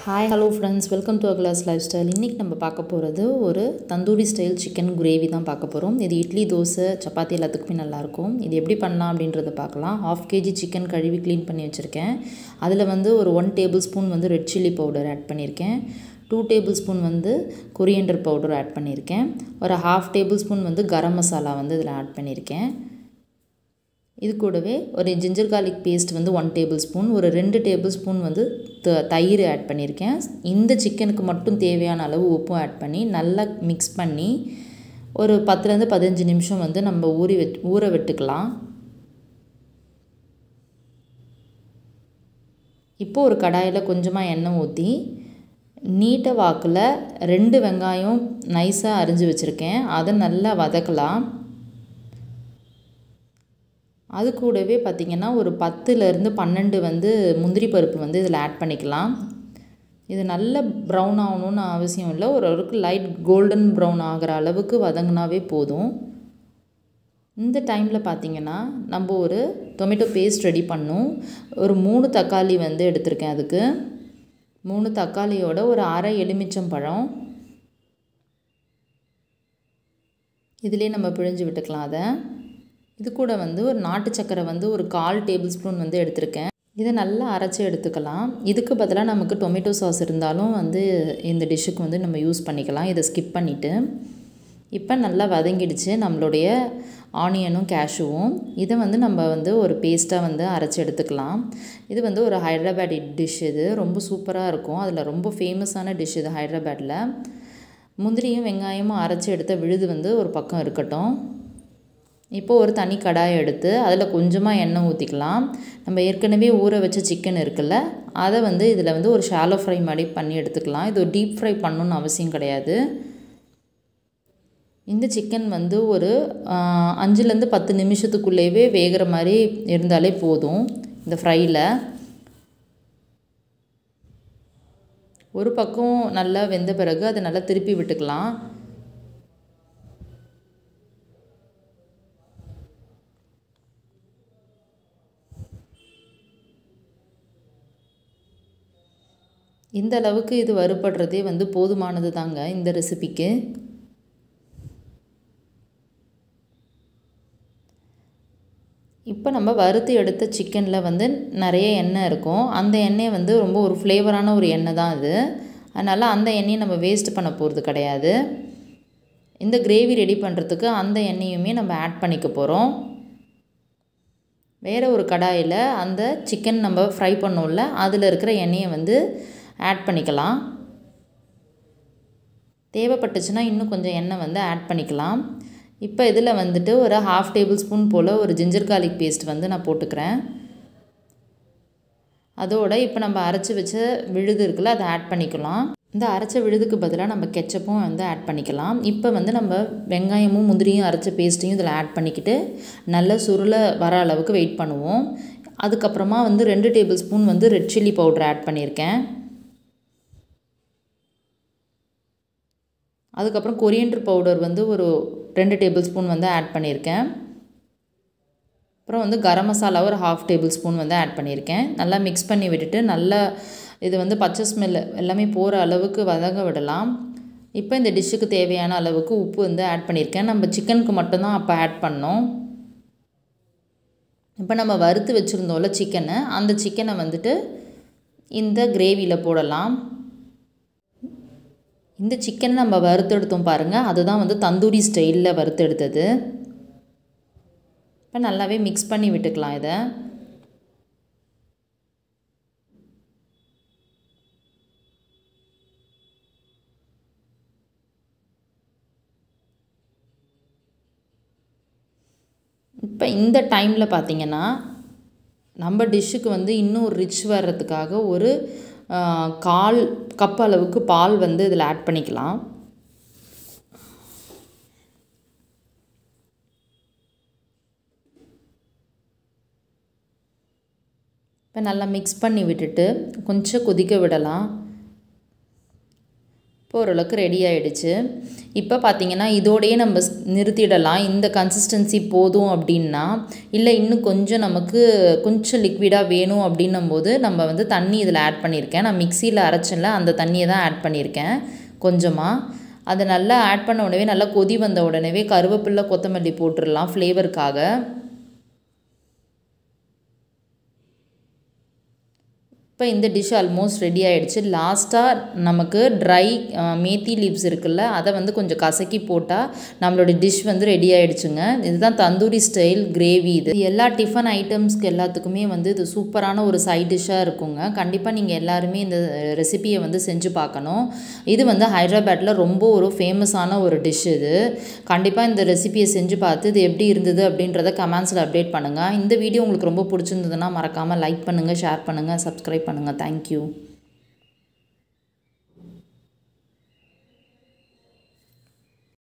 hi hello friends welcome to அக்லாஸ் lifestyle இன்றைக்கி நம்ம பார்க்க போகிறது ஒரு தந்தூரி ஸ்டைல் சிக்கன் கிரேவி தான் பார்க்க போகிறோம் இது இட்லி தோசை சப்பாத்தி எல்லாத்துக்குமே நல்லாயிருக்கும் இது எப்படி பண்ணலாம் அப்படின்றத பார்க்கலாம் ஹாஃப் கேஜி சிக்கன் கழுவி க்ளீன் பண்ணி வச்சுருக்கேன் அதில் வந்து ஒரு ஒன் டேபிள் ஸ்பூன் வந்து ரெட் சில்லி பவுடர் ஆட் பண்ணியிருக்கேன் டூ டேபிள் ஸ்பூன் வந்து கொரியண்டர் பவுடர் ஆட் பண்ணியிருக்கேன் ஒரு ஹாஃப் டேபிள் ஸ்பூன் வந்து கரம் மசாலா வந்து இதில் ஆட் பண்ணியிருக்கேன் இது கூடவே ஒரு ஜிஞ்சர் கார்லிக் பேஸ்ட் வந்து ஒன் டேபிள் ஸ்பூன் ஒரு ரெண்டு டேபிள் ஸ்பூன் வந்து த தயிர் ஆட் பண்ணியிருக்கேன் இந்த சிக்கனுக்கு மட்டும் தேவையான அளவு உப்பும் ஆட் பண்ணி நல்லா மிக்ஸ் பண்ணி ஒரு பத்துலேருந்து பதினஞ்சு நிமிஷம் வந்து நம்ம ஊறி வெட் ஊற விட்டுக்கலாம் இப்போது ஒரு கடாயில் கொஞ்சமாக எண்ணெய் ஊற்றி நீட்ட வாக்கில் ரெண்டு வெங்காயம் நைஸாக அரிஞ்சு வச்சுருக்கேன் அதை நல்லா வதக்கலாம் அது கூடவே பார்த்திங்கன்னா ஒரு பத்துலேருந்து பன்னெண்டு வந்து முந்திரி பருப்பு வந்து இதில் ஆட் பண்ணிக்கலாம் இது நல்ல ப்ரௌன் ஆகணும்னு அவசியம் இல்லை ஒரு அளவுக்கு லைட் கோல்டன் ப்ரௌன் ஆகிற அளவுக்கு வதங்கினாவே போதும் இந்த டைமில் பார்த்திங்கன்னா நம்ம ஒரு டொமேட்டோ பேஸ்ட் ரெடி பண்ணும் ஒரு மூணு தக்காளி வந்து எடுத்திருக்கேன் அதுக்கு மூணு தக்காளியோட ஒரு அரை எலுமிச்சம் பழம் இதிலே நம்ம பிழிஞ்சு விட்டுக்கலாம் அதை இது கூட வந்து ஒரு நாட்டு சக்கரை வந்து ஒரு கால் டேபிள் ஸ்பூன் வந்து எடுத்திருக்கேன் இதை நல்லா அரைச்சி எடுத்துக்கலாம் இதுக்கு பதிலாக நமக்கு டொமேட்டோ சாஸ் இருந்தாலும் வந்து இந்த டிஷ்ஷுக்கு வந்து நம்ம யூஸ் பண்ணிக்கலாம் இதை ஸ்கிப் பண்ணிவிட்டு இப்போ நல்லா வதங்கிடுச்சு நம்மளுடைய ஆனியனும் கேஷுவும் இதை வந்து நம்ம வந்து ஒரு பேஸ்ட்டாக வந்து அரைச்சி எடுத்துக்கலாம் இது வந்து ஒரு ஹைதராபாடி டிஷ் இது ரொம்ப சூப்பராக இருக்கும் அதில் ரொம்ப ஃபேமஸான டிஷ் இது ஹைதராபாடில் முந்திரியும் வெங்காயமும் அரைச்சி எடுத்த விழுது வந்து ஒரு பக்கம் இருக்கட்டும் இப்போது ஒரு தனி கடாயை எடுத்து அதில் கொஞ்சமாக எண்ணெய் ஊற்றிக்கலாம் நம்ம ஏற்கனவே ஊற வச்ச சிக்கன் இருக்குல்ல அதை வந்து இதில் வந்து ஒரு ஷாலோ ஃப்ரை மாதிரி பண்ணி எடுத்துக்கலாம் இது ஒரு டீப் ஃப்ரை பண்ணணுன்னு அவசியம் கிடையாது இந்த சிக்கன் வந்து ஒரு அஞ்சுலேருந்து பத்து நிமிஷத்துக்குள்ளேயே வேகிற மாதிரி இருந்தாலே போதும் இந்த ஃப்ரையில் ஒரு பக்கம் நல்லா வெந்த பிறகு அதை நல்லா திருப்பி விட்டுக்கலாம் இந்த அளவுக்கு இது வறுபடுறதே வந்து போதுமானது தாங்க இந்த ரெசிபிக்கு இப்போ நம்ம வறுத்து எடுத்த சிக்கனில் வந்து நிறைய எண்ணெய் இருக்கும் அந்த எண்ணெய் வந்து ரொம்ப ஒரு ஃப்ளேவரான ஒரு எண்ணெய் தான் இது அதனால் அந்த எண்ணெயை நம்ம வேஸ்ட் பண்ண போகிறது கிடையாது இந்த கிரேவி ரெடி பண்ணுறதுக்கு அந்த எண்ணெயுமே நம்ம ஆட் பண்ணிக்க போகிறோம் வேறு ஒரு கடாயில் அந்த சிக்கன் நம்ம ஃப்ரை பண்ணோம்ல அதில் இருக்கிற எண்ணெயை வந்து ஆட் பண்ணிக்கலாம் தேவைப்பட்டுச்சுன்னா இன்னும் கொஞ்சம் எண்ணெய் வந்து ஆட் பண்ணிக்கலாம் இப்போ இதில் வந்துட்டு ஒரு ஹாஃப் டேபிள் ஸ்பூன் போல் ஒரு ஜிஞ்சர் கார்லிக் பேஸ்ட் வந்து நான் போட்டுக்கிறேன் அதோட இப்போ நம்ம அரைச்சி வச்ச விழுது இருக்குல்ல அதை ஆட் பண்ணிக்கலாம் இந்த அரைச்ச விழுதுக்கு பதிலாக நம்ம கெச்சப்பும் வந்து ஆட் பண்ணிக்கலாம் இப்போ வந்து நம்ம வெங்காயமும் முந்திரியும் அரைச்ச பேஸ்ட்டையும் இதில் ஆட் பண்ணிக்கிட்டு நல்ல சுருளை வர அளவுக்கு வெயிட் பண்ணுவோம் அதுக்கப்புறமா வந்து ரெண்டு டேபிள் ஸ்பூன் வந்து ரெட் சில்லி பவுடர் ஆட் பண்ணியிருக்கேன் அதுக்கப்புறம் கொரியண்டர் பவுடர் வந்து ஒரு ரெண்டு டேபிள் ஸ்பூன் வந்து ஆட் பண்ணியிருக்கேன் அப்புறம் வந்து கரம் மசாலா ஒரு ஹாஃப் டேபிள் ஸ்பூன் வந்து ஆட் பண்ணியிருக்கேன் நல்லா மிக்ஸ் பண்ணி விட்டுட்டு நல்லா இது வந்து பச்சை ஸ்மெல் எல்லாமே போகிற அளவுக்கு வதங்க விடலாம் இப்போ இந்த டிஷ்ஷுக்கு தேவையான அளவுக்கு உப்பு வந்து ஆட் பண்ணியிருக்கேன் நம்ம சிக்கனுக்கு மட்டும்தான் அப்போ ஆட் பண்ணோம் இப்போ நம்ம வறுத்து வச்சுருந்தோம்ல சிக்கனை அந்த சிக்கனை வந்துட்டு இந்த கிரேவியில் போடலாம் இந்த சிக்கனை நம்ம வறுத்தெடுத்தோம் பாருங்கள் அதுதான் வந்து தந்தூரி ஸ்டைலில் வறுத்தெடுத்தது இப்போ நல்லாவே மிக்ஸ் பண்ணி விட்டுக்கலாம் இதை இப்போ இந்த டைமில் பார்த்திங்கன்னா நம்ம டிஷ்ஷுக்கு வந்து இன்னும் ரிச் வர்றதுக்காக ஒரு கால் கப் அளவுக்கு பால் வந்து இதில் ஆட் பண்ணிக்கலாம் இப்போ நல்லா மிக்ஸ் பண்ணி விட்டுட்டு கொஞ்சம் கொதிக்க விடலாம் இப்போ ஓரளவுக்கு ரெடி ஆகிடுச்சு இப்போ பார்த்தீங்கன்னா இதோடையே நம்ம ஸ்- நிறுத்திடலாம் இந்த கன்சிஸ்டன்சி போதும் அப்படின்னா இல்லை இன்னும் கொஞ்சம் நமக்கு கொஞ்சம் லிக்விடாக வேணும் அப்படின்னும் போது நம்ம வந்து தண்ணி இதில் ஆட் பண்ணியிருக்கேன் நான் மிக்சியில் அரைச்சல அந்த தண்ணியை தான் ஆட் பண்ணியிருக்கேன் கொஞ்சமாக அதை நல்லா ஆட் பண்ண உடனே நல்லா கொதி வந்த உடனே கருவேப்பிலை கொத்தமல்லி போட்டுடலாம் ஃப்ளேவருக்காக இப்போ இந்த டிஷ் ஆல்மோஸ்ட் ரெடி ஆயிடுச்சு லாஸ்ட்டாக நமக்கு ட்ரை மேத்தி லீவ்ஸ் இருக்குல்ல அதை வந்து கொஞ்சம் கசக்கி போட்டால் நம்மளோட டிஷ் வந்து ரெடி ஆயிடுச்சுங்க இதுதான் தந்தூரி ஸ்டைல் கிரேவி இது இது எல்லா டிஃபன் ஐட்டம்ஸ்க்கு எல்லாத்துக்குமே வந்து இது சூப்பரான ஒரு சைட் டிஷ்ஷாக இருக்குங்க கண்டிப்பாக நீங்கள் எல்லாருமே இந்த ரெசிபியை வந்து செஞ்சு பார்க்கணும் இது வந்து ஹைதராபாத்தில் ரொம்ப ஒரு ஃபேமஸான ஒரு டிஷ் இது கண்டிப்பாக இந்த ரெசிபியை செஞ்சு பார்த்து இது எப்படி இருந்தது அப்படின்றத கமெண்ட்ஸில் அப்டேட் பண்ணுங்கள் இந்த வீடியோ உங்களுக்கு ரொம்ப பிடிச்சிருந்ததுன்னா மறக்காமல் லைக் பண்ணுங்கள் ஷேர் பண்ணுங்கள் சப்ஸ்கிரைப் பண்ணுங்கள் தேங்க்யூ